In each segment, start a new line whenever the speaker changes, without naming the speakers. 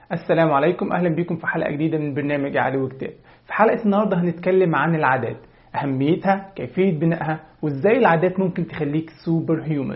السلام عليكم اهلا بكم في حلقه جديده من برنامج علي وكتاب في حلقه النهارده هنتكلم عن العادات اهميتها كيفيه بنائها وازاي العادات ممكن تخليك سوبر هيومن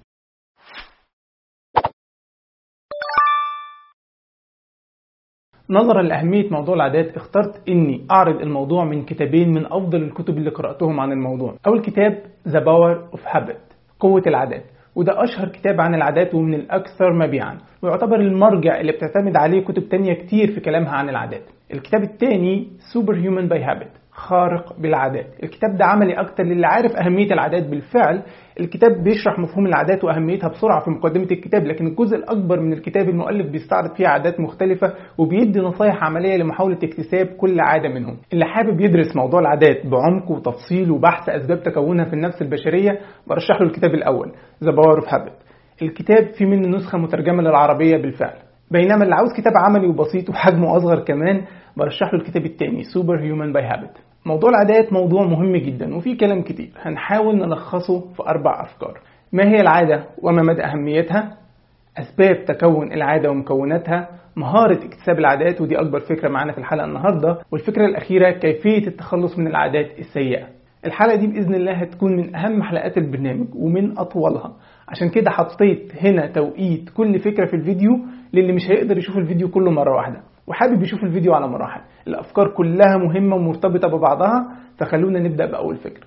نظرا لأهمية موضوع العادات اخترت إني أعرض الموضوع من كتابين من أفضل الكتب اللي قرأتهم عن الموضوع أول كتاب The Power of Habit قوة العادات وده أشهر كتاب عن العادات ومن الأكثر مبيعا ويعتبر المرجع اللي بتعتمد عليه كتب تانية كتير في كلامها عن العادات الكتاب الثاني سوبر هيومن باي هابت خارق بالعادات الكتاب ده عملي اكتر للي عارف اهميه العادات بالفعل الكتاب بيشرح مفهوم العادات واهميتها بسرعه في مقدمه الكتاب لكن الجزء الاكبر من الكتاب المؤلف بيستعرض فيه عادات مختلفه وبيدي نصايح عمليه لمحاوله اكتساب كل عاده منهم اللي حابب يدرس موضوع العادات بعمق وتفصيل وبحث اسباب تكونها في النفس البشريه برشح له الكتاب الاول ذا باور اوف هابت الكتاب فيه منه نسخه مترجمه للعربيه بالفعل بينما اللي عاوز كتاب عملي وبسيط وحجمه اصغر كمان برشح له الكتاب الثاني سوبر هيومن باي هابت موضوع العادات موضوع مهم جدا وفيه كلام كتير هنحاول نلخصه في أربع أفكار ما هي العادة وما مدى أهميتها أسباب تكون العادة ومكوناتها مهارة اكتساب العادات ودي أكبر فكرة معانا في الحلقة النهاردة والفكرة الأخيرة كيفية التخلص من العادات السيئة الحلقة دي بإذن الله هتكون من أهم حلقات البرنامج ومن أطولها عشان كده حطيت هنا توقيت كل فكرة في الفيديو للي مش هيقدر يشوف الفيديو كله مرة واحدة وحابب يشوف الفيديو على مراحل الأفكار كلها مهمة ومرتبطة ببعضها فخلونا نبدأ بأول فكرة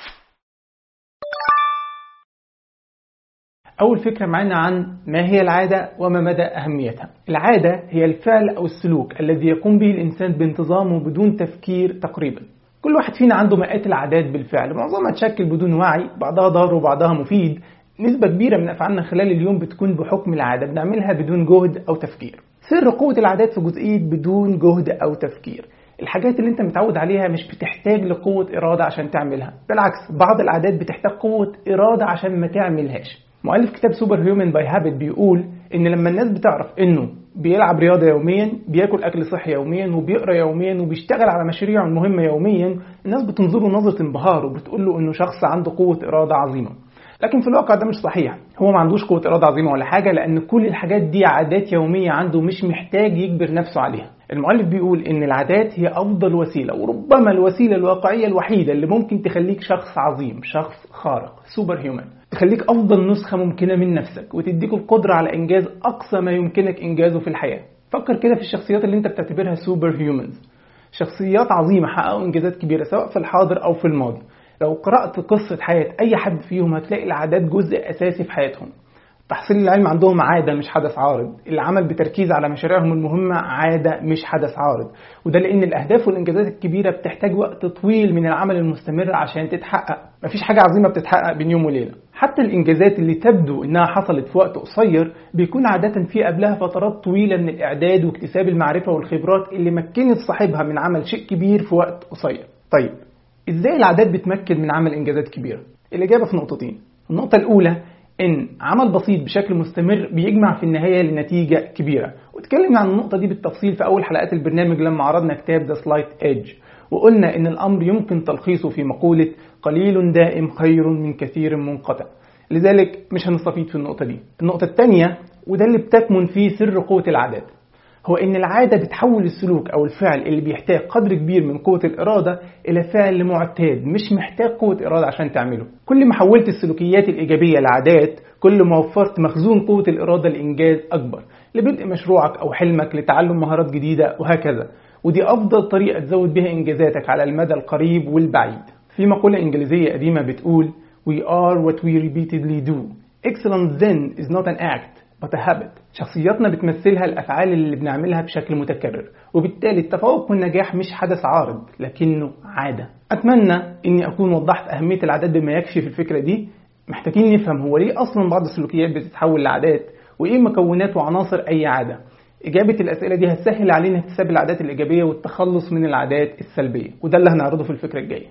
أول فكرة معانا عن ما هي العادة وما مدى أهميتها العادة هي الفعل أو السلوك الذي يقوم به الإنسان بانتظام وبدون تفكير تقريبا كل واحد فينا عنده مئات العادات بالفعل معظمها تشكل بدون وعي بعضها ضار وبعضها مفيد نسبة كبيرة من أفعالنا خلال اليوم بتكون بحكم العادة بنعملها بدون جهد أو تفكير سر قوة العادات في جزئية بدون جهد أو تفكير الحاجات اللي انت متعود عليها مش بتحتاج لقوة إرادة عشان تعملها بالعكس بعض العادات بتحتاج قوة إرادة عشان ما تعملهاش مؤلف كتاب سوبر هيومن باي هابت بيقول ان لما الناس بتعرف انه بيلعب رياضة يوميا بياكل أكل صحي يوميا وبيقرأ يوميا وبيشتغل على مشاريعه المهمة يوميا الناس بتنظره نظرة انبهار وبتقول له انه شخص عنده قوة إرادة عظيمة لكن في الواقع ده مش صحيح هو ما عندوش قوة إرادة عظيمة ولا حاجة لأن كل الحاجات دي عادات يومية عنده مش محتاج يجبر نفسه عليها المؤلف بيقول إن العادات هي أفضل وسيلة وربما الوسيلة الواقعية الوحيدة اللي ممكن تخليك شخص عظيم شخص خارق سوبر هيومن تخليك أفضل نسخة ممكنة من نفسك وتديك القدرة على إنجاز أقصى ما يمكنك إنجازه في الحياة فكر كده في الشخصيات اللي أنت بتعتبرها سوبر هيومنز شخصيات عظيمة حققوا إنجازات كبيرة سواء في الحاضر أو في الماضي لو قرأت قصة حياة أي حد فيهم هتلاقي العادات جزء أساسي في حياتهم تحصيل العلم عندهم عادة مش حدث عارض العمل بتركيز على مشاريعهم المهمة عادة مش حدث عارض وده لأن الأهداف والإنجازات الكبيرة بتحتاج وقت طويل من العمل المستمر عشان تتحقق مفيش حاجة عظيمة بتتحقق بين يوم وليلة حتى الإنجازات اللي تبدو إنها حصلت في وقت قصير بيكون عادة في قبلها فترات طويلة من الإعداد واكتساب المعرفة والخبرات اللي مكنت صاحبها من عمل شيء كبير في وقت قصير طيب ازاي العادات بتمكن من عمل انجازات كبيره الاجابه في نقطتين النقطه الاولى ان عمل بسيط بشكل مستمر بيجمع في النهايه لنتيجه كبيره واتكلمنا عن النقطه دي بالتفصيل في اول حلقات البرنامج لما عرضنا كتاب ذا سلايت ايدج وقلنا ان الامر يمكن تلخيصه في مقوله قليل دائم خير من كثير منقطع لذلك مش هنستفيد في النقطه دي النقطه الثانيه وده اللي بتكمن فيه سر قوه العادات هو ان العاده بتحول السلوك او الفعل اللي بيحتاج قدر كبير من قوه الاراده الى فعل معتاد مش محتاج قوه اراده عشان تعمله كل ما حولت السلوكيات الايجابيه لعادات كل ما وفرت مخزون قوه الاراده لانجاز اكبر لبدء مشروعك او حلمك لتعلم مهارات جديده وهكذا ودي افضل طريقه تزود بها انجازاتك على المدى القريب والبعيد في مقوله انجليزيه قديمه بتقول we are what we repeatedly do excellence then is not an act but a habit شخصياتنا بتمثلها الأفعال اللي بنعملها بشكل متكرر وبالتالي التفوق والنجاح مش حدث عارض لكنه عادة أتمنى أني أكون وضحت أهمية العادات بما يكفي في الفكرة دي محتاجين نفهم هو ليه أصلا بعض السلوكيات بتتحول لعادات وإيه مكونات وعناصر أي عادة إجابة الأسئلة دي هتسهل علينا اكتساب العادات الإيجابية والتخلص من العادات السلبية وده اللي هنعرضه في الفكرة الجاية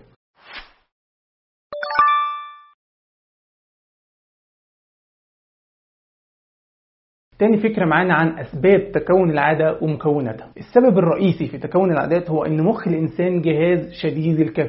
تاني فكرة معانا عن أسباب تكون العادة ومكوناتها السبب الرئيسي في تكون العادات هو أن مخ الإنسان جهاز شديد الكفاءة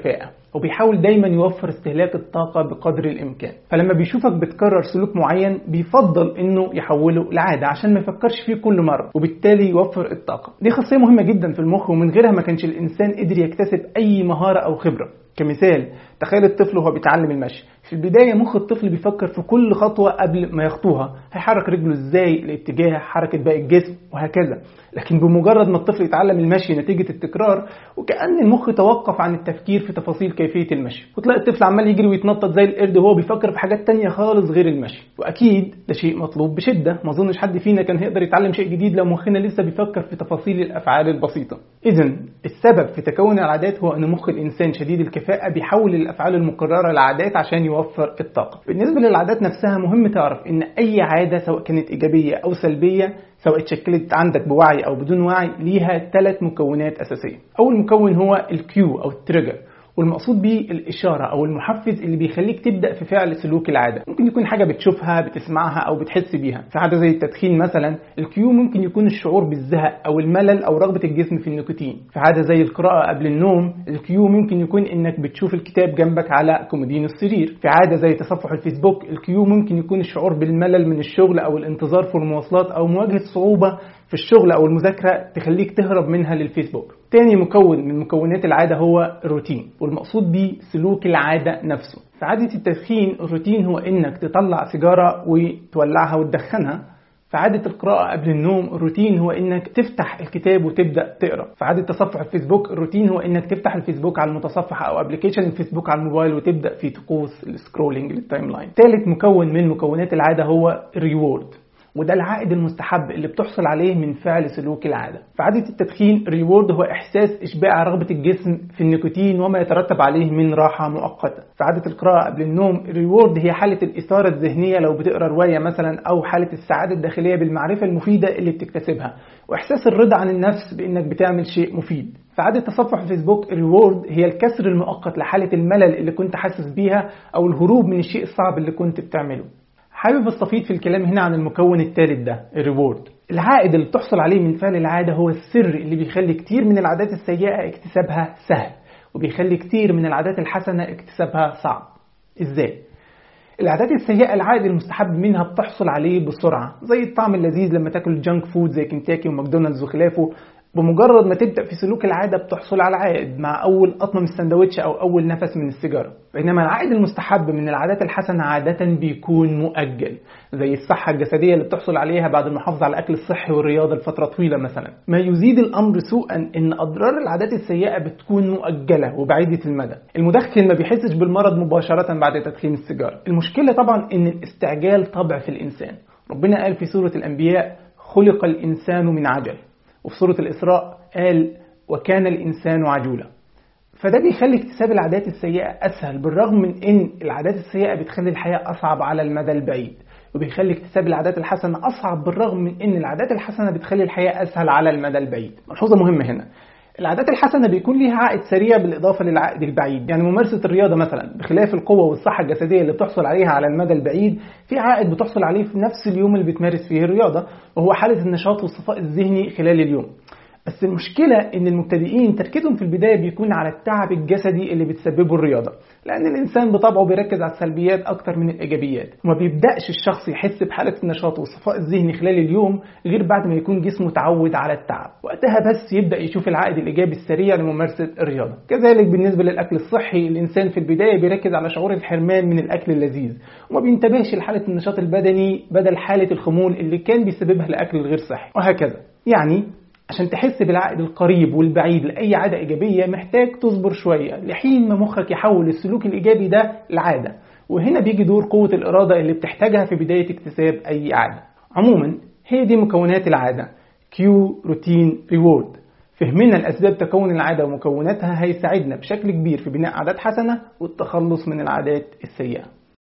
وبيحاول دايما يوفر استهلاك الطاقة بقدر الإمكان فلما بيشوفك بتكرر سلوك معين بيفضل إنه يحوله لعادة عشان ما يفكرش فيه كل مرة وبالتالي يوفر الطاقة دي خاصية مهمة جدا في المخ ومن غيرها ما كانش الإنسان قدر يكتسب أي مهارة أو خبرة كمثال تخيل الطفل وهو بيتعلم المشي في البداية مخ الطفل بيفكر في كل خطوة قبل ما يخطوها هيحرك رجله ازاي لاتجاه حركة باقي الجسم وهكذا لكن بمجرد ما الطفل يتعلم المشي نتيجة التكرار وكأن المخ توقف عن التفكير في تفاصيل كيفية المشي وتلاقي الطفل عمال يجري ويتنطط زي القرد وهو بيفكر في حاجات تانية خالص غير المشي وأكيد ده شيء مطلوب بشدة ما أظنش حد فينا كان هيقدر يتعلم شيء جديد لو مخنا لسه بيفكر في تفاصيل الأفعال البسيطة إذا السبب في تكون العادات هو أن مخ الإنسان شديد الكفاءة بيحول الأفعال المكررة لعادات عشان يوفر الطاقة بالنسبة للعادات نفسها مهم تعرف أن أي عادة سواء كانت إيجابية أو سلبية سواء اتشكلت عندك بوعي أو بدون وعي ليها ثلاث مكونات أساسية أول مكون هو الكيو أو التريجر والمقصود به الإشارة أو المحفز اللي بيخليك تبدأ في فعل سلوك العادة ممكن يكون حاجة بتشوفها بتسمعها أو بتحس بيها في عادة زي التدخين مثلا الكيو ممكن يكون الشعور بالزهق أو الملل أو رغبة الجسم في النيكوتين في عادة زي القراءة قبل النوم الكيو ممكن يكون إنك بتشوف الكتاب جنبك على كومودين السرير في عادة زي تصفح الفيسبوك الكيو ممكن يكون الشعور بالملل من الشغل أو الانتظار في المواصلات أو مواجهة صعوبة في الشغل أو المذاكرة تخليك تهرب منها للفيسبوك تاني مكون من مكونات العادة هو الروتين والمقصود به سلوك العادة نفسه في عادة التدخين الروتين هو انك تطلع سيجارة وتولعها وتدخنها في عادة القراءة قبل النوم الروتين هو انك تفتح الكتاب وتبدأ تقرا في عادة تصفح الفيسبوك الروتين هو انك تفتح الفيسبوك على المتصفح او ابلكيشن الفيسبوك على الموبايل وتبدأ في طقوس السكرولينج للتايم لاين ثالث مكون من مكونات العادة هو الريورد وده العائد المستحب اللي بتحصل عليه من فعل سلوك العادة في عادة التدخين الريورد هو إحساس إشباع رغبة الجسم في النيكوتين وما يترتب عليه من راحة مؤقتة في عادة القراءة قبل النوم الريورد هي حالة الإثارة الذهنية لو بتقرأ رواية مثلا أو حالة السعادة الداخلية بالمعرفة المفيدة اللي بتكتسبها وإحساس الرضا عن النفس بإنك بتعمل شيء مفيد في عادة تصفح الفيسبوك الريورد هي الكسر المؤقت لحالة الملل اللي كنت حاسس بيها أو الهروب من الشيء الصعب اللي كنت بتعمله حابب استفيد في الكلام هنا عن المكون الثالث ده الريورد العائد اللي بتحصل عليه من فعل العادة هو السر اللي بيخلي كتير من العادات السيئة اكتسابها سهل وبيخلي كتير من العادات الحسنة اكتسابها صعب ازاي؟ العادات السيئة العائد المستحب منها بتحصل عليه بسرعة زي الطعم اللذيذ لما تاكل جانك فود زي كنتاكي وماكدونالدز وخلافه بمجرد ما تبدا في سلوك العاده بتحصل على عائد مع اول قطمه من السندوتش او اول نفس من السيجاره بينما العائد المستحب من العادات الحسنه عاده بيكون مؤجل زي الصحه الجسديه اللي بتحصل عليها بعد المحافظه على الاكل الصحي والرياضه لفتره طويله مثلا ما يزيد الامر سوءا ان اضرار العادات السيئه بتكون مؤجله وبعيده المدى المدخن ما بيحسش بالمرض مباشره بعد تدخين السيجاره المشكله طبعا ان الاستعجال طبع في الانسان ربنا قال في سوره الانبياء خلق الانسان من عجل وفي سورة الإسراء قال وكان الإنسان عجولا فده بيخلي اكتساب العادات السيئة أسهل بالرغم من إن العادات السيئة بتخلي الحياة أصعب على المدى البعيد وبيخلي اكتساب العادات الحسنة أصعب بالرغم من إن العادات الحسنة بتخلي الحياة أسهل على المدى البعيد ملحوظة مهمة هنا العادات الحسنة بيكون ليها عائد سريع بالإضافة للعائد البعيد يعني ممارسة الرياضة مثلا بخلاف القوة والصحة الجسدية اللي بتحصل عليها على المدى البعيد في عائد بتحصل عليه في نفس اليوم اللي بتمارس فيه الرياضة وهو حالة النشاط والصفاء الذهني خلال اليوم بس المشكلة إن المبتدئين تركيزهم في البداية بيكون على التعب الجسدي اللي بتسببه الرياضة، لأن الإنسان بطبعه بيركز على السلبيات أكتر من الإيجابيات، وما بيبدأش الشخص يحس بحالة النشاط والصفاء الذهني خلال اليوم غير بعد ما يكون جسمه تعود على التعب، وقتها بس يبدأ يشوف العائد الإيجابي السريع لممارسة الرياضة. كذلك بالنسبة للأكل الصحي، الإنسان في البداية بيركز على شعور الحرمان من الأكل اللذيذ، وما بينتبهش لحالة النشاط البدني بدل حالة الخمول اللي كان بيسببها الأكل الغير صحي، وهكذا. يعني عشان تحس بالعائد القريب والبعيد لأي عادة إيجابية محتاج تصبر شوية لحين ما مخك يحول السلوك الإيجابي ده لعادة وهنا بيجي دور قوة الإرادة اللي بتحتاجها في بداية اكتساب أي عادة عموما هي دي مكونات العادة كيو روتين ريورد فهمنا الأسباب تكون العادة ومكوناتها هيساعدنا بشكل كبير في بناء عادات حسنة والتخلص من العادات السيئة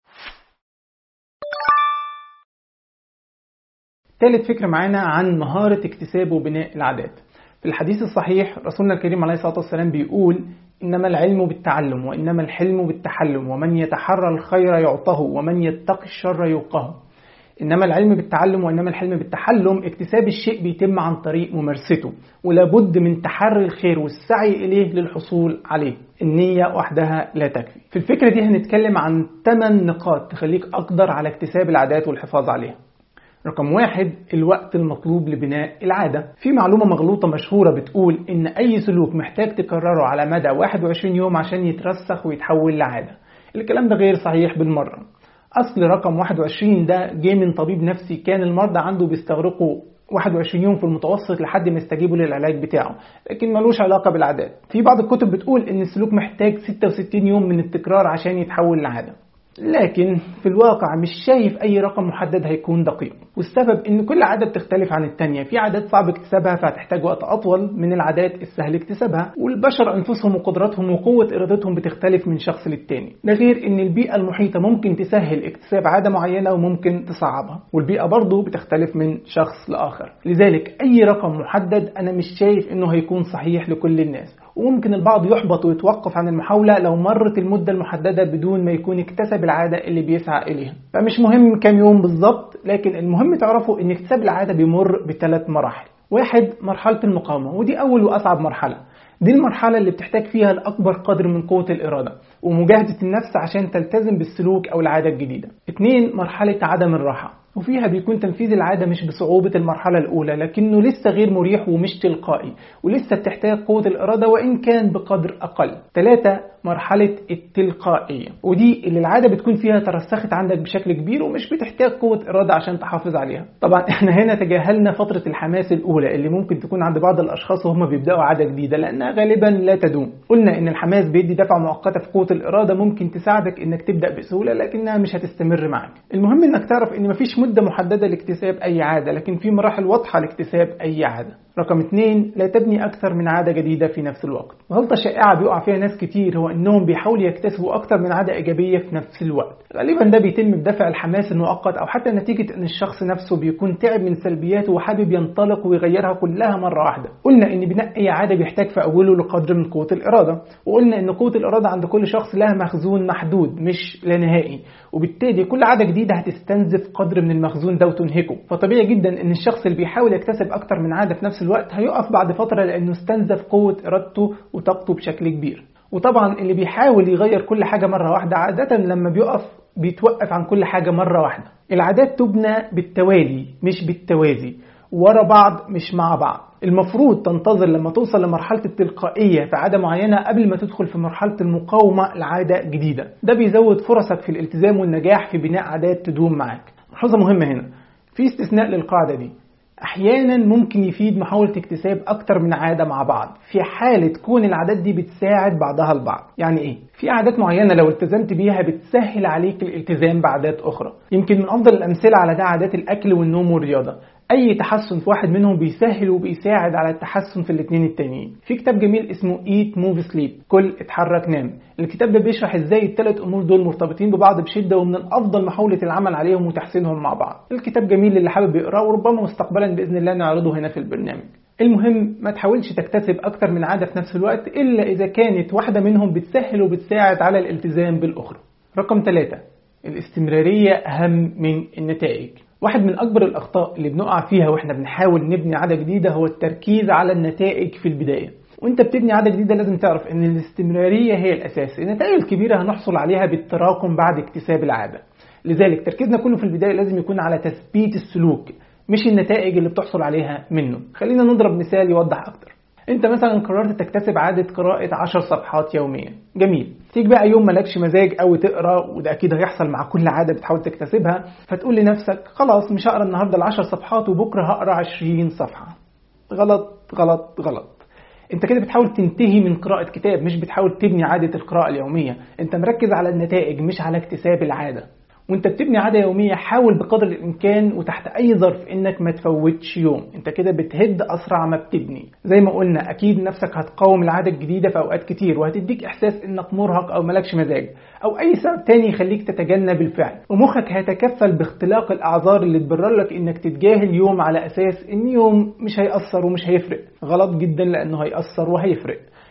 ثالث فكرة معانا عن مهارة اكتساب وبناء العادات في الحديث الصحيح رسولنا الكريم عليه الصلاة والسلام بيقول إنما العلم بالتعلم وإنما الحلم بالتحلم ومن يتحرى الخير يعطه ومن يتقي الشر يوقه إنما العلم بالتعلم وإنما الحلم بالتحلم اكتساب الشيء بيتم عن طريق ممارسته ولابد من تحري الخير والسعي إليه للحصول عليه النية وحدها لا تكفي في الفكرة دي هنتكلم عن 8 نقاط تخليك أقدر على اكتساب العادات والحفاظ عليها رقم واحد الوقت المطلوب لبناء العادة في معلومة مغلوطة مشهورة بتقول إن أي سلوك محتاج تكرره على مدى 21 يوم عشان يترسخ ويتحول لعادة الكلام ده غير صحيح بالمرة أصل رقم 21 ده جه من طبيب نفسي كان المرضى عنده بيستغرقوا 21 يوم في المتوسط لحد ما يستجيبوا للعلاج بتاعه لكن ملوش علاقة بالعادات في بعض الكتب بتقول ان السلوك محتاج 66 يوم من التكرار عشان يتحول لعادة لكن في الواقع مش شايف اي رقم محدد هيكون دقيق والسبب ان كل عاده بتختلف عن التانية في عادات صعب اكتسابها فهتحتاج وقت اطول من العادات السهل اكتسابها والبشر انفسهم وقدراتهم وقوه ارادتهم بتختلف من شخص للتاني ده غير ان البيئه المحيطه ممكن تسهل اكتساب عاده معينه وممكن تصعبها والبيئه برضه بتختلف من شخص لاخر لذلك اي رقم محدد انا مش شايف انه هيكون صحيح لكل الناس وممكن البعض يحبط ويتوقف عن المحاولة لو مرت المدة المحددة بدون ما يكون اكتسب العادة اللي بيسعى إليها فمش مهم كام يوم بالظبط لكن المهم تعرفوا ان اكتساب العادة بيمر بثلاث مراحل واحد مرحلة المقاومة ودي أول وأصعب مرحلة دي المرحلة اللي بتحتاج فيها الأكبر قدر من قوة الإرادة ومجاهدة النفس عشان تلتزم بالسلوك أو العادة الجديدة اتنين مرحلة عدم الراحة وفيها بيكون تنفيذ العادة مش بصعوبة المرحلة الأولى لكنه لسه غير مريح ومش تلقائي ولسه بتحتاج قوة الإرادة وإن كان بقدر أقل ثلاثة مرحلة التلقائية ودي اللي العادة بتكون فيها ترسخت عندك بشكل كبير ومش بتحتاج قوة إرادة عشان تحافظ عليها طبعا احنا هنا تجاهلنا فترة الحماس الأولى اللي ممكن تكون عند بعض الأشخاص وهم بيبدأوا عادة جديدة لأنها غالبا لا تدوم قلنا إن الحماس بيدي دفعة مؤقتة في قوة الإرادة ممكن تساعدك إنك تبدأ بسهولة لكنها مش هتستمر معك المهم إنك تعرف إن مفيش مدة محددة لاكتساب أي عادة لكن في مراحل واضحة لاكتساب أي عادة رقم اثنين لا تبني أكثر من عادة جديدة في نفس الوقت غلطة شائعة بيقع فيها ناس كتير هو إنهم بيحاولوا يكتسبوا أكثر من عادة إيجابية في نفس الوقت غالبا ده بيتم بدافع الحماس المؤقت أو حتى نتيجة إن الشخص نفسه بيكون تعب من سلبياته وحابب ينطلق ويغيرها كلها مرة واحدة قلنا إن بناء أي عادة بيحتاج في أوله لقدر من قوة الإرادة وقلنا إن قوة الإرادة عند كل شخص لها مخزون محدود مش لا نهائي وبالتالي كل عادة جديدة هتستنزف قدر من المخزون ده وتنهكه فطبيعي جدا إن الشخص اللي بيحاول يكتسب أكتر من عادة في نفس الوقت هيقف بعد فترة لأنه استنزف قوة إرادته وطاقته بشكل كبير وطبعا اللي بيحاول يغير كل حاجة مرة واحدة عادة لما بيقف بيتوقف عن كل حاجة مرة واحدة العادات تبنى بالتوالي مش بالتوازي ورا بعض مش مع بعض المفروض تنتظر لما توصل لمرحلة التلقائية في عادة معينة قبل ما تدخل في مرحلة المقاومة لعادة جديدة ده بيزود فرصك في الالتزام والنجاح في بناء عادات تدوم معاك ملحوظة مهمة هنا في استثناء للقاعدة دي احيانا ممكن يفيد محاولة اكتساب اكتر من عادة مع بعض في حالة كون العادات دي بتساعد بعضها البعض يعني ايه في عادات معينة لو التزمت بيها بتسهل عليك الالتزام بعادات اخرى يمكن من افضل الامثلة على ده عادات الاكل والنوم والرياضة اي تحسن في واحد منهم بيسهل وبيساعد على التحسن في الاثنين التانيين في كتاب جميل اسمه ايت موف سليب كل اتحرك نام الكتاب ده بيشرح ازاي الثلاث امور دول مرتبطين ببعض بشده ومن الافضل محاوله العمل عليهم وتحسينهم مع بعض الكتاب جميل اللي حابب يقراه وربما مستقبلا باذن الله نعرضه هنا في البرنامج المهم ما تحاولش تكتسب أكتر من عادة في نفس الوقت إلا إذا كانت واحدة منهم بتسهل وبتساعد على الالتزام بالأخرى رقم ثلاثة الاستمرارية أهم من النتائج واحد من أكبر الأخطاء اللي بنقع فيها وإحنا بنحاول نبني عادة جديدة هو التركيز على النتائج في البداية وانت بتبني عادة جديدة لازم تعرف ان الاستمرارية هي الأساس النتائج الكبيرة هنحصل عليها بالتراكم بعد اكتساب العادة لذلك تركيزنا كله في البداية لازم يكون على تثبيت السلوك مش النتائج اللي بتحصل عليها منه خلينا نضرب مثال يوضح أكتر انت مثلا قررت تكتسب عادة قراءة 10 صفحات يوميا جميل تيجي بقى يوم مالكش مزاج قوي تقرا وده اكيد هيحصل مع كل عاده بتحاول تكتسبها فتقول لنفسك خلاص مش هقرا النهارده ال10 صفحات وبكره هقرا 20 صفحه غلط غلط غلط انت كده بتحاول تنتهي من قراءة كتاب مش بتحاول تبني عادة القراءة اليومية انت مركز على النتائج مش على اكتساب العادة وانت بتبني عادة يومية حاول بقدر الامكان وتحت اي ظرف انك ما تفوتش يوم انت كده بتهد اسرع ما بتبني زي ما قلنا اكيد نفسك هتقاوم العادة الجديدة في اوقات كتير وهتديك احساس انك مرهق او ملكش مزاج او اي سبب تاني يخليك تتجنب الفعل ومخك هيتكفل باختلاق الاعذار اللي تبرر لك انك تتجاهل يوم على اساس ان يوم مش هيأثر ومش هيفرق غلط جدا لانه هيأثر وهيفرق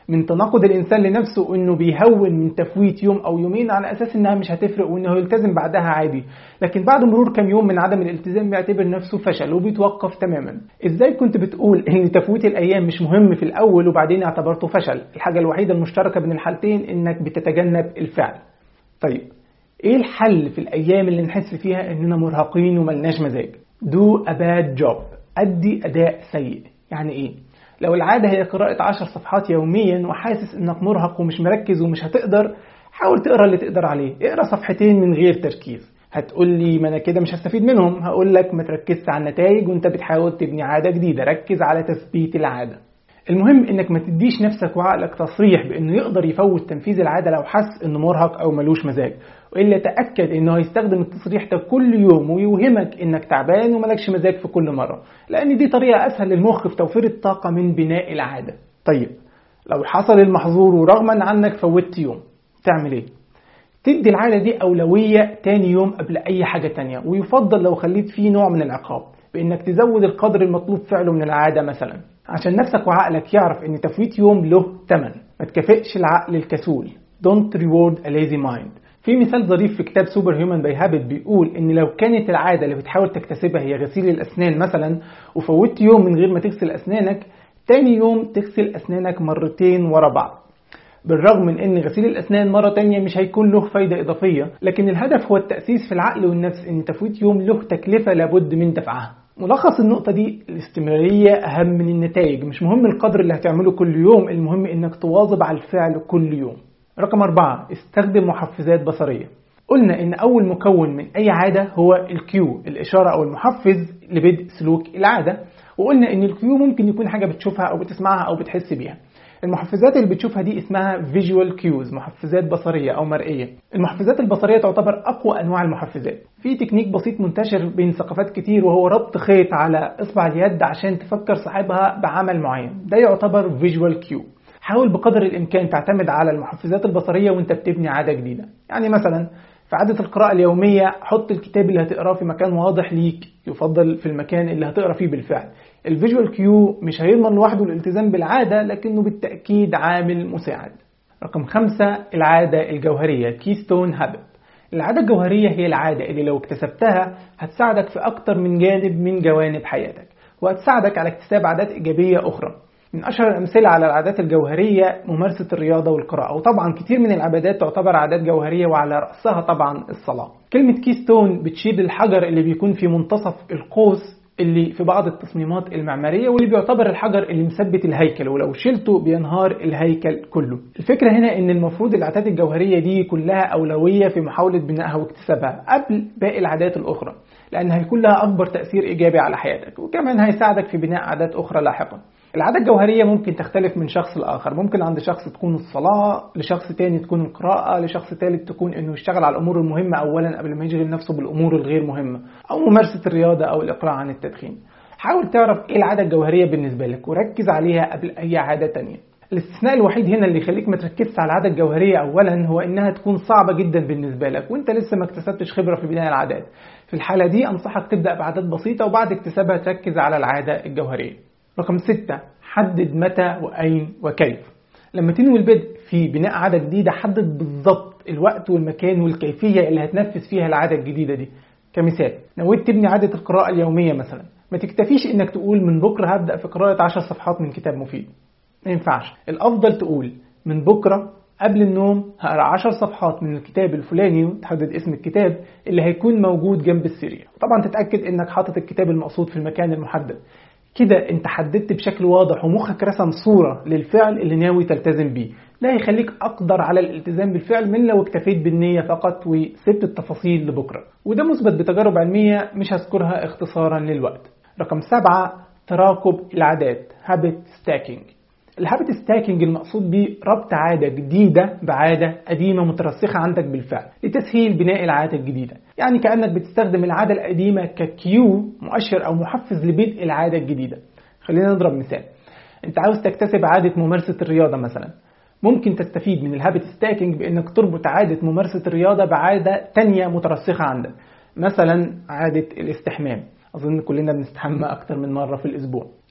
من تناقض الإنسان لنفسه إنه بيهون من تفويت يوم أو يومين على أساس إنها مش هتفرق وإنه يلتزم بعدها عادي لكن بعد مرور كام يوم من عدم الالتزام بيعتبر نفسه فشل وبيتوقف تماما إزاي كنت بتقول إن تفويت الأيام مش مهم في الأول وبعدين اعتبرته فشل الحاجة الوحيدة المشتركة بين الحالتين إنك بتتجنب الفعل طيب ايه الحل في الايام اللي نحس فيها اننا مرهقين وملناش مزاج do a bad job ادي اداء سيء يعني ايه لو العادة هي قراءة عشر صفحات يوميا وحاسس انك مرهق ومش مركز ومش هتقدر حاول تقرا اللي تقدر عليه اقرا صفحتين من غير تركيز هتقول لي ما انا كده مش هستفيد منهم هقول لك ما تركزش على النتائج وانت بتحاول تبني عادة جديدة ركز على تثبيت العادة المهم انك ما تديش نفسك وعقلك تصريح بانه يقدر يفوت تنفيذ العاده لو حس انه مرهق او ملوش مزاج والا تاكد انه هيستخدم التصريح ده كل يوم ويوهمك انك تعبان وملكش مزاج في كل مره لان دي طريقه اسهل للمخ في توفير الطاقه من بناء العاده طيب لو حصل المحظور ورغما عنك فوتت يوم تعمل ايه تدي العادة دي أولوية تاني يوم قبل أي حاجة تانية ويفضل لو خليت فيه نوع من العقاب بإنك تزود القدر المطلوب فعله من العادة مثلا عشان نفسك وعقلك يعرف ان تفويت يوم له تمن ما تكافئش العقل الكسول don't reward a lazy mind في مثال ظريف في كتاب سوبر هيومن باي هابت بيقول ان لو كانت العاده اللي بتحاول تكتسبها هي غسيل الاسنان مثلا وفوتت يوم من غير ما تغسل اسنانك تاني يوم تغسل اسنانك مرتين ورا بعض بالرغم من ان غسيل الاسنان مره تانية مش هيكون له فايده اضافيه لكن الهدف هو التاسيس في العقل والنفس ان تفويت يوم له تكلفه لابد من دفعها ملخص النقطة دي الاستمرارية أهم من النتائج مش مهم القدر اللي هتعمله كل يوم المهم إنك تواظب على الفعل كل يوم رقم أربعة استخدم محفزات بصرية قلنا إن أول مكون من أي عادة هو الكيو الإشارة أو المحفز لبدء سلوك العادة وقلنا إن الكيو ممكن يكون حاجة بتشوفها أو بتسمعها أو بتحس بيها المحفزات اللي بتشوفها دي اسمها فيجوال كيوز محفزات بصريه او مرئيه المحفزات البصريه تعتبر اقوى انواع المحفزات في تكنيك بسيط منتشر بين ثقافات كتير وهو ربط خيط على اصبع اليد عشان تفكر صاحبها بعمل معين ده يعتبر فيجوال كيو حاول بقدر الامكان تعتمد على المحفزات البصريه وانت بتبني عاده جديده يعني مثلا في عادة القراءة اليومية حط الكتاب اللي هتقراه في مكان واضح ليك يفضل في المكان اللي هتقرا فيه بالفعل الفيجوال كيو مش هيضمن لوحده الالتزام بالعادة لكنه بالتأكيد عامل مساعد رقم خمسة العادة الجوهرية كيستون هابت العادة الجوهرية هي العادة اللي لو اكتسبتها هتساعدك في أكتر من جانب من جوانب حياتك وهتساعدك على اكتساب عادات إيجابية أخرى من أشهر الأمثلة على العادات الجوهرية ممارسة الرياضة والقراءة وطبعا كتير من العبادات تعتبر عادات جوهرية وعلى رأسها طبعا الصلاة كلمة كيستون بتشير للحجر اللي بيكون في منتصف القوس اللي في بعض التصميمات المعمارية واللي بيعتبر الحجر اللي مثبت الهيكل ولو شلته بينهار الهيكل كله الفكرة هنا ان المفروض العادات الجوهرية دي كلها أولوية في محاولة بنائها واكتسابها قبل باقي العادات الأخرى لأن هيكون لها أكبر تأثير إيجابي على حياتك وكمان هيساعدك في بناء عادات أخرى لاحقا العادة الجوهرية ممكن تختلف من شخص لآخر ممكن عند شخص تكون الصلاة لشخص تاني تكون القراءة لشخص ثالث تكون انه يشتغل على الامور المهمة اولا قبل ما يشغل نفسه بالامور الغير مهمة او ممارسة الرياضة او الاقلاع عن التدخين حاول تعرف ايه العادة الجوهرية بالنسبة لك وركز عليها قبل اي عادة تانية الاستثناء الوحيد هنا اللي يخليك ما تركزش على العادة الجوهرية أولا هو إنها تكون صعبة جدا بالنسبة لك وأنت لسه ما اكتسبتش خبرة في بناء العادات. في الحالة دي أنصحك تبدأ بعادات بسيطة وبعد اكتسابها تركز على العادة الجوهرية. رقم ستة حدد متى وأين وكيف لما تنوي البدء في بناء عادة جديدة حدد بالظبط الوقت والمكان والكيفية اللي هتنفذ فيها العادة الجديدة دي كمثال نويت تبني عادة القراءة اليومية مثلا ما تكتفيش انك تقول من بكرة هبدأ في قراءة عشر صفحات من كتاب مفيد ما ينفعش الأفضل تقول من بكرة قبل النوم هقرا 10 صفحات من الكتاب الفلاني وتحدد اسم الكتاب اللي هيكون موجود جنب السرير طبعا تتاكد انك حاطط الكتاب المقصود في المكان المحدد كده انت حددت بشكل واضح ومخك رسم صورة للفعل اللي ناوي تلتزم بيه ده هيخليك أقدر على الالتزام بالفعل من لو اكتفيت بالنية فقط وسبت التفاصيل لبكرة وده مثبت بتجارب علمية مش هذكرها اختصارا للوقت رقم سبعة تراكب العادات habit stacking الهابت ستاكينج المقصود بيه ربط عادة جديدة بعادة قديمة مترسخة عندك بالفعل لتسهيل بناء العادة الجديدة يعني كأنك بتستخدم العادة القديمة ككيو مؤشر أو محفز لبدء العادة الجديدة خلينا نضرب مثال انت عاوز تكتسب عادة ممارسة الرياضة مثلا ممكن تستفيد من الهابت ستاكينج بانك تربط عادة ممارسة الرياضة بعادة تانية مترسخة عندك مثلا عادة الاستحمام أظن كلنا بنستحمى أكتر من مرة في الأسبوع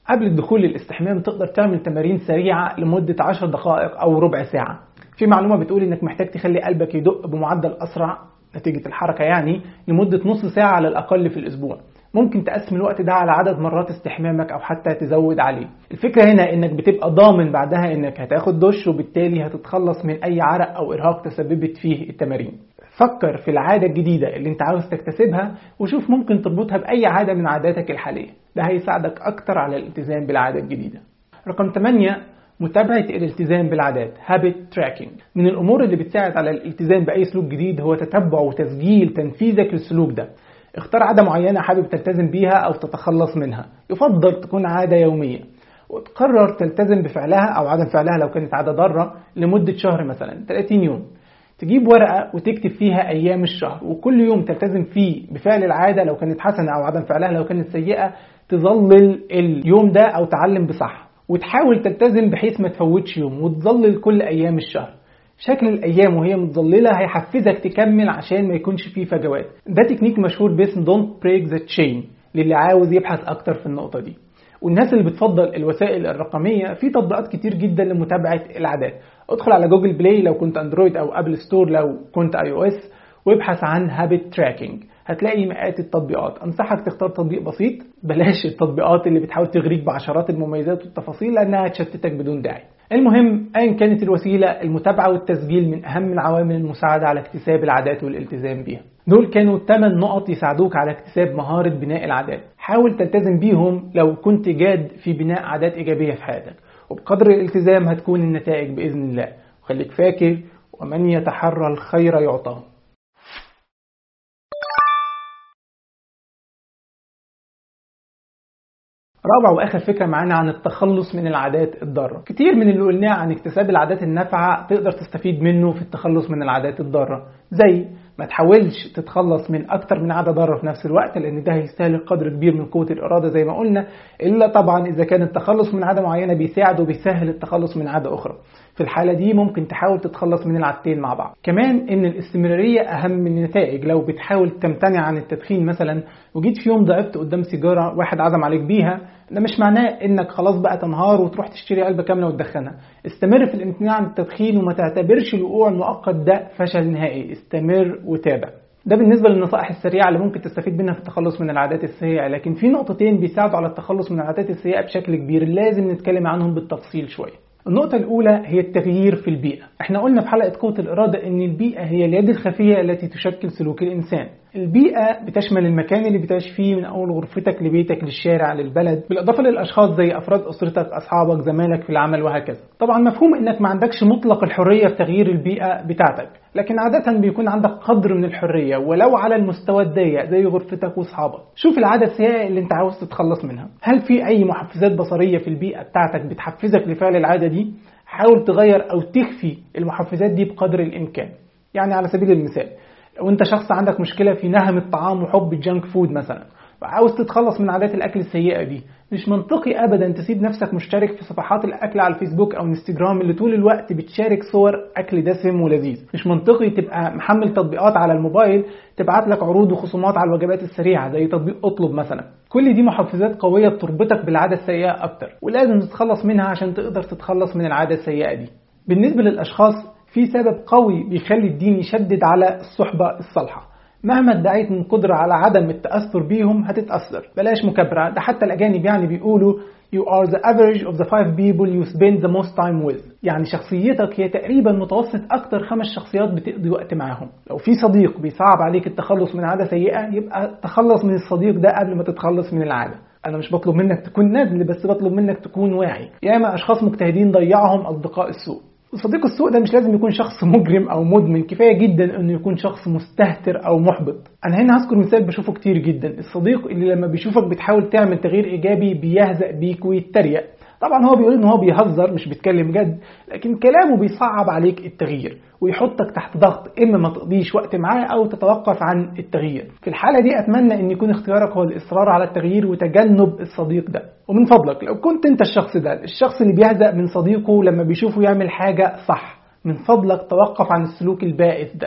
قبل الدخول للاستحمام تقدر تعمل تمارين سريعة لمدة 10 دقائق أو ربع ساعة في معلومة بتقول إنك محتاج تخلي قلبك يدق بمعدل أسرع نتيجة الحركة يعني لمدة نص ساعة على الأقل في الأسبوع ممكن تقسم الوقت ده على عدد مرات استحمامك او حتى تزود عليه الفكره هنا انك بتبقى ضامن بعدها انك هتاخد دش وبالتالي هتتخلص من اي عرق او ارهاق تسببت فيه التمارين فكر في العادة الجديدة اللي انت عاوز تكتسبها وشوف ممكن تربطها بأي عادة من عاداتك الحالية ده هيساعدك أكتر على الالتزام بالعادة الجديدة رقم 8 متابعة الالتزام بالعادات Habit Tracking من الأمور اللي بتساعد على الالتزام بأي سلوك جديد هو تتبع وتسجيل تنفيذك للسلوك ده اختار عادة معينة حابب تلتزم بيها أو تتخلص منها يفضل تكون عادة يومية وتقرر تلتزم بفعلها أو عدم فعلها لو كانت عادة ضارة لمدة شهر مثلا 30 يوم تجيب ورقة وتكتب فيها أيام الشهر وكل يوم تلتزم فيه بفعل العادة لو كانت حسنة أو عدم فعلها لو كانت سيئة تظلل اليوم ده أو تعلم بصح وتحاول تلتزم بحيث ما تفوتش يوم وتظلل كل أيام الشهر شكل الأيام وهي متظللة هيحفزك تكمل عشان ما يكونش فيه فجوات ده تكنيك مشهور باسم Don't Break the Chain للي عاوز يبحث أكتر في النقطة دي والناس اللي بتفضل الوسائل الرقمية في تطبيقات كتير جدا لمتابعة العادات ادخل على جوجل بلاي لو كنت اندرويد او ابل ستور لو كنت اي او اس وابحث عن هابت تراكنج هتلاقي مئات التطبيقات انصحك تختار تطبيق بسيط بلاش التطبيقات اللي بتحاول تغريك بعشرات المميزات والتفاصيل لانها تشتتك بدون داعي المهم ايا كانت الوسيله المتابعه والتسجيل من اهم العوامل المساعده على اكتساب العادات والالتزام بيها دول كانوا 8 نقط يساعدوك على اكتساب مهاره بناء العادات حاول تلتزم بيهم لو كنت جاد في بناء عادات ايجابيه في حياتك وبقدر الالتزام هتكون النتائج باذن الله وخليك فاكر ومن يتحرى الخير يعطاه رابع واخر فكره معانا عن التخلص من العادات الضاره كتير من اللي قلناه عن اكتساب العادات النافعه تقدر تستفيد منه في التخلص من العادات الضاره زي ما تحاولش تتخلص من اكتر من عاده ضاره في نفس الوقت لان ده هيستهلك قدر كبير من قوه الاراده زي ما قلنا الا طبعا اذا كان التخلص من عاده معينه بيساعد وبيسهل التخلص من عاده اخرى في الحاله دي ممكن تحاول تتخلص من العادتين مع بعض كمان ان الاستمراريه اهم من النتائج لو بتحاول تمتنع عن التدخين مثلا وجيت في يوم ضعفت قدام سيجاره واحد عزم عليك بيها ده مش معناه انك خلاص بقى تنهار وتروح تشتري علبه كامله وتدخنها استمر في الامتناع عن التدخين وما تعتبرش الوقوع المؤقت ده فشل نهائي استمر وتابع ده بالنسبة للنصائح السريعة اللي ممكن تستفيد منها في التخلص من العادات السيئة لكن في نقطتين بيساعدوا على التخلص من العادات السيئة بشكل كبير لازم نتكلم عنهم بالتفصيل شوية النقطة الأولى هي التغيير في البيئة. احنا قلنا في حلقة قوة الإرادة إن البيئة هي اليد الخفية التي تشكل سلوك الإنسان. البيئة بتشمل المكان اللي بتعيش فيه من أول غرفتك لبيتك للشارع للبلد بالإضافة للأشخاص زي أفراد أسرتك أصحابك زمالك في العمل وهكذا طبعا مفهوم إنك ما عندكش مطلق الحرية في تغيير البيئة بتاعتك لكن عادة بيكون عندك قدر من الحرية ولو على المستوى الضيق زي غرفتك واصحابك شوف العادة السيئة اللي انت عاوز تتخلص منها هل في أي محفزات بصرية في البيئة بتاعتك بتحفزك لفعل العادة دي حاول تغير أو تخفي المحفزات دي بقدر الإمكان يعني على سبيل المثال لو انت شخص عندك مشكله في نهم الطعام وحب الجانك فود مثلا وعاوز تتخلص من عادات الاكل السيئه دي مش منطقي ابدا تسيب نفسك مشترك في صفحات الاكل على الفيسبوك او انستجرام اللي طول الوقت بتشارك صور اكل دسم ولذيذ مش منطقي تبقى محمل تطبيقات على الموبايل تبعت لك عروض وخصومات على الوجبات السريعه زي تطبيق اطلب مثلا كل دي محفزات قويه بتربطك بالعاده السيئه اكتر ولازم تتخلص منها عشان تقدر تتخلص من العاده السيئه دي بالنسبه للاشخاص في سبب قوي بيخلي الدين يشدد على الصحبة الصالحة مهما ادعيت من قدرة على عدم التأثر بيهم هتتأثر بلاش مكابرة ده حتى الأجانب يعني بيقولوا You are the average of the five people you spend the most time with يعني شخصيتك هي تقريبا متوسط أكتر خمس شخصيات بتقضي وقت معاهم لو في صديق بيصعب عليك التخلص من عادة سيئة يبقى تخلص من الصديق ده قبل ما تتخلص من العادة انا مش بطلب منك تكون نادل بس بطلب منك تكون واعي ياما اشخاص مجتهدين ضيعهم اصدقاء السوء صديق السوء ده مش لازم يكون شخص مجرم او مدمن كفايه جدا انه يكون شخص مستهتر او محبط انا هنا هذكر مثال بشوفه كتير جدا الصديق اللي لما بيشوفك بتحاول تعمل تغيير ايجابي بيهزأ بيك ويتريق طبعا هو بيقول ان هو بيهزر مش بيتكلم جد لكن كلامه بيصعب عليك التغيير ويحطك تحت ضغط اما ما تقضيش وقت معاه او تتوقف عن التغيير في الحاله دي اتمنى ان يكون اختيارك هو الاصرار على التغيير وتجنب الصديق ده ومن فضلك لو كنت انت الشخص ده الشخص اللي بيهزأ من صديقه لما بيشوفه يعمل حاجه صح من فضلك توقف عن السلوك البائس ده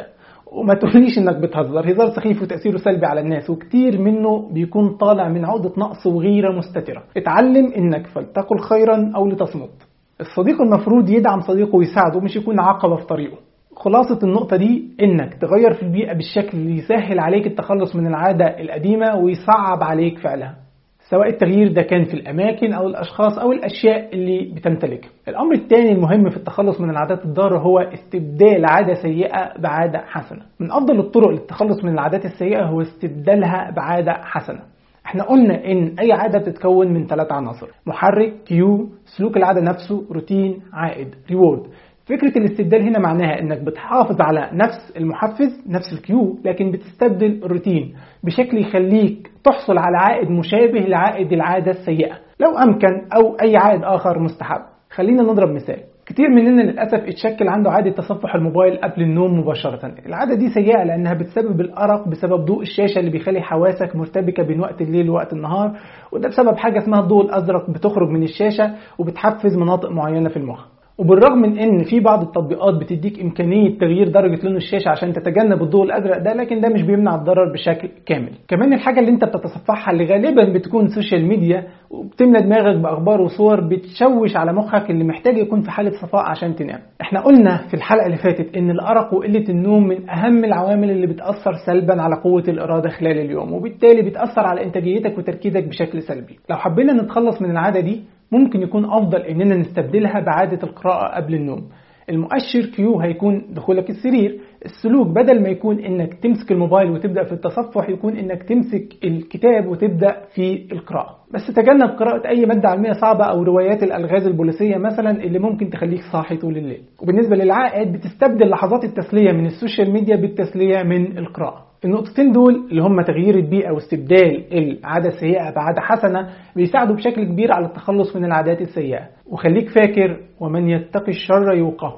وما تقوليش انك بتهزر هزار سخيف وتأثيره سلبي على الناس وكتير منه بيكون طالع من عقدة نقص وغيرة مستترة اتعلم انك فلتقل خيرا او لتصمت الصديق المفروض يدعم صديقه ويساعده مش يكون عقبة في طريقه خلاصة النقطة دي انك تغير في البيئة بالشكل اللي يسهل عليك التخلص من العادة القديمة ويصعب عليك فعلها سواء التغيير ده كان في الأماكن أو الأشخاص أو الأشياء اللي بتمتلكها الأمر الثاني المهم في التخلص من العادات الضارة هو استبدال عادة سيئة بعادة حسنة من أفضل الطرق للتخلص من العادات السيئة هو استبدالها بعادة حسنة احنا قلنا ان اي عادة بتتكون من ثلاث عناصر محرك كيو سلوك العادة نفسه روتين عائد ريورد فكرة الاستبدال هنا معناها انك بتحافظ على نفس المحفز نفس الكيو لكن بتستبدل الروتين بشكل يخليك تحصل على عائد مشابه لعائد العادة السيئة لو امكن او اي عائد اخر مستحب خلينا نضرب مثال كتير مننا للأسف اتشكل عنده عادة تصفح الموبايل قبل النوم مباشرة العادة دي سيئة لأنها بتسبب الأرق بسبب ضوء الشاشة اللي بيخلي حواسك مرتبكة بين وقت الليل ووقت النهار وده بسبب حاجة اسمها الضوء الأزرق بتخرج من الشاشة وبتحفز مناطق معينة في المخ وبالرغم من ان في بعض التطبيقات بتديك امكانيه تغيير درجه لون الشاشه عشان تتجنب الضوء الازرق ده لكن ده مش بيمنع الضرر بشكل كامل كمان الحاجه اللي انت بتتصفحها اللي غالبا بتكون سوشيال ميديا وبتملى دماغك باخبار وصور بتشوش على مخك اللي محتاج يكون في حاله صفاء عشان تنام احنا قلنا في الحلقه اللي فاتت ان الارق وقله النوم من اهم العوامل اللي بتاثر سلبا على قوه الاراده خلال اليوم وبالتالي بتاثر على انتاجيتك وتركيزك بشكل سلبي لو حبينا نتخلص من العاده دي ممكن يكون أفضل إننا نستبدلها بعادة القراءة قبل النوم المؤشر كيو هيكون دخولك السرير السلوك بدل ما يكون انك تمسك الموبايل وتبدا في التصفح يكون انك تمسك الكتاب وتبدا في القراءه بس تجنب قراءه اي ماده علميه صعبه او روايات الالغاز البوليسيه مثلا اللي ممكن تخليك صاحي طول الليل وبالنسبه للعائد بتستبدل لحظات التسليه من السوشيال ميديا بالتسليه من القراءه النقطتين دول اللي هم تغيير البيئة واستبدال العادة السيئة بعادة حسنة بيساعدوا بشكل كبير على التخلص من العادات السيئة وخليك فاكر ومن يتقي الشر يوقه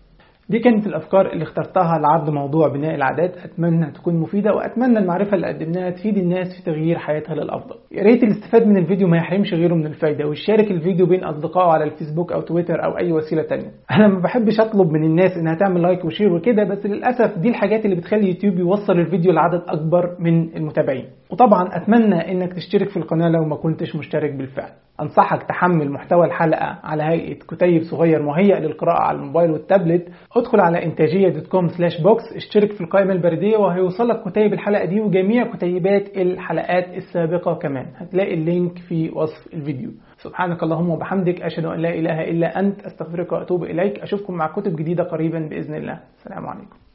دي كانت الافكار اللي اخترتها لعرض موضوع بناء العادات اتمنى تكون مفيده واتمنى المعرفه اللي قدمناها تفيد الناس في تغيير حياتها للافضل يا ريت اللي استفاد من الفيديو ما يحرمش غيره من الفايده ويشارك الفيديو بين اصدقائه على الفيسبوك او تويتر او اي وسيله تانية انا ما بحبش اطلب من الناس انها تعمل لايك وشير وكده بس للاسف دي الحاجات اللي بتخلي يوتيوب يوصل الفيديو لعدد اكبر من المتابعين وطبعا اتمنى انك تشترك في القناه لو ما كنتش مشترك بالفعل انصحك تحمل محتوى الحلقه على هيئه كتيب صغير مهيئ للقراءه على الموبايل والتابلت ادخل على انتاجيه دوت كوم سلاش بوكس اشترك في القائمه البريديه وهيوصلك كتيب الحلقه دي وجميع كتيبات الحلقات السابقه كمان هتلاقي اللينك في وصف الفيديو سبحانك اللهم وبحمدك اشهد ان لا اله الا انت استغفرك واتوب اليك اشوفكم مع كتب جديده قريبا باذن الله السلام عليكم